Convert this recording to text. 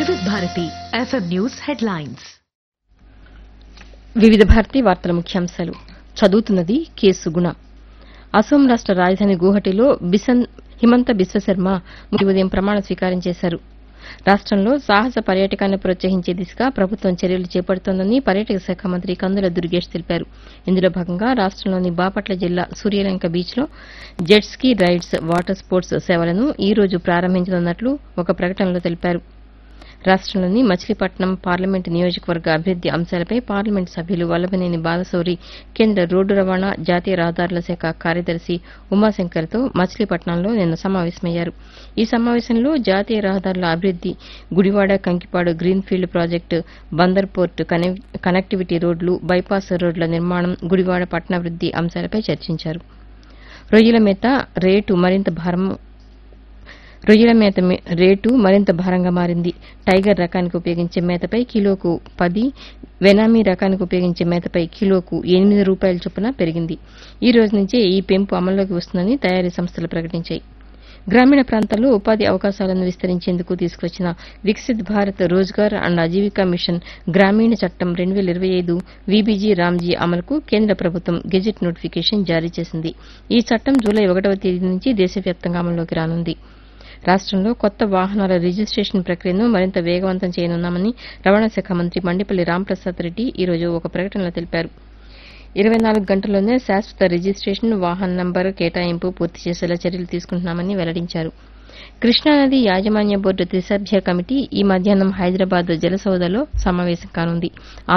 వివిధ Bharati FM news headlines వివిధ భారతి వార్తల ముఖ్యాంశాలు చదువుతున్నది కేసు గుణ అసోం రాష్ట రాజధాని గువహటిలో బిసన్ హిమంత బిశ్వశర్మ ఈ ఉదయం ప్రమాణ స్వీకారం చేశారు రాష్టంలో సాహస పర్యాటకాన్ని ప్రోత్సహించే దిశగా ప్రభుత్వం చర్యలు చేపడుతోందని పర్యాటక శాఖ మంత్రి కందుల దుర్గేష్ తెలిపారు ఇందులో భాగంగా రాష్టంలోని బాపట్ల జిల్లా సూర్యలంక బీచ్లో jet ski rides water sports సేవలను ఈ రోజు ప్రారంభించనున్నట్లు ఒక ప్రకటనలో తెలిపారు రాష్టంలోని మచిలీపట్నం పార్లమెంటు నియోజకవర్గ అభివృద్ది అంశాలపై పార్లమెంటు సభ్యులు వల్లభనేని బాలశౌరి కేంద్ర రోడ్డు రవాణా జాతీయ రహదారుల శాఖ కార్యదర్శి ఉమాశంకర్తో మచిలీపట్నంలో నిన్న సమావేశమయ్యారు ఈ సమావేశంలో జాతీయ రహదారుల అభివృద్ది Gudivada Kankipadu greenfield project Bandar port కనె- కనెక్టివిటీ రోడ్లు బైపాస్ రోడ్ల నిర్మాణం గుడివాడ పట్టణాభివృద్ది అంశాలపై చర్చించారు రొయ్యల మేత రేటు మరింత భారం రొయ్యల మేత మే- రేటు మరింత భారంగా మారింది టైగర్ రకానికి ఉపయోగించే మేతపై కిలోకు పది వెనామీ రకానికి ఉపయోగించే మేతపై కిలోకు ఎనిమిది రూపాయల చొప్పున పెరిగింది ఈ రోజు నుంచే ఈ పెంపు అమల్లోకి వస్తుందని తయారీ సంస్థలు ప్రకటించాయి గ్రామీణ ప్రాంతాల్లో ఉపాధి అవకాశాలను విస్తరించేందుకు తీసుకొచ్చిన వికసిత్ భారత్ రోజ్గార్ అండ్ ఆజీవికా మిషన్ గ్రామీణ చట్టం రెండు వేల ఇరవై ఐదు వీబీజీ రామ్జీ అమలుకు కేంద్ర ప్రభుత్వం గెజిట్ నోటిఫికేషన్ జారీ చేసింది ఈ చట్టం జూలై ఒకటవ తేదీ నుంచి దేశవ్యాప్తంగా అమల్లోకి రానుంది రాష్టంలో కొత్త వాహనాల రిజిస్టేషన్ ప్రక్రియను మరింత వేగవంతం చేయనున్నామని రవాణా శాఖ మంత్రి మండిపల్లి రాంప్రసాద్ రెడ్డి ఈ రోజు ఒక ప్రకటనలో తెలిపారు ఇరవై నాలుగు గంటల్లోనే శాశ్వత రిజిస్టేషన్ వాహన నంబర్ కేటాయింపు పూర్తి చేసేలా చర్యలు తీసుకుంటున్నామని వెల్లడించారు కృష్ణానది యాజమాన్య బోర్డు త్రిసభ్య కమిటీ ఈ మధ్యాహ్నం హైదరాబాద్ జలసౌదలో సమావేశం కానుంది